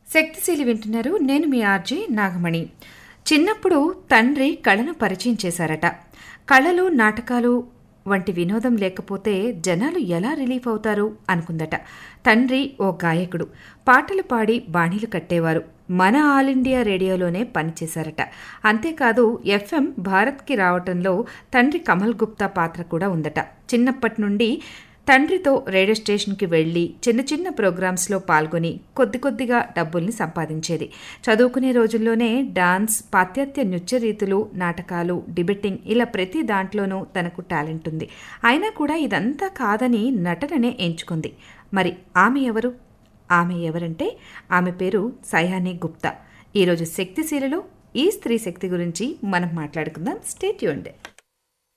శక్తిశీలి వింటున్నారు నేను మీ ఆర్జే నాగమణి చిన్నప్పుడు తండ్రి కళను పరిచయం చేశారట కళలు నాటకాలు వంటి వినోదం లేకపోతే జనాలు ఎలా రిలీఫ్ అవుతారు అనుకుందట తండ్రి ఓ గాయకుడు పాటలు పాడి బాణీలు కట్టేవారు మన ఆల్ ఇండియా రేడియోలోనే పనిచేశారట అంతేకాదు ఎఫ్ఎం భారత్కి రావటంలో తండ్రి కమల్ గుప్తా పాత్ర కూడా ఉందట చిన్నప్పటి నుండి తండ్రితో రేడియో స్టేషన్కి వెళ్ళి చిన్న చిన్న ప్రోగ్రామ్స్లో పాల్గొని కొద్ది కొద్దిగా డబ్బుల్ని సంపాదించేది చదువుకునే రోజుల్లోనే డాన్స్ పాశ్చాత్య నృత్య రీతులు నాటకాలు డిబెట్టింగ్ ఇలా ప్రతి దాంట్లోనూ తనకు టాలెంట్ ఉంది అయినా కూడా ఇదంతా కాదని నటననే ఎంచుకుంది మరి ఆమె ఎవరు ఆమె ఎవరంటే ఆమె పేరు సయాని గుప్తా ఈరోజు శక్తిశీలలో ఈ స్త్రీ శక్తి గురించి మనం మాట్లాడుకుందాం స్టేట్ యూండే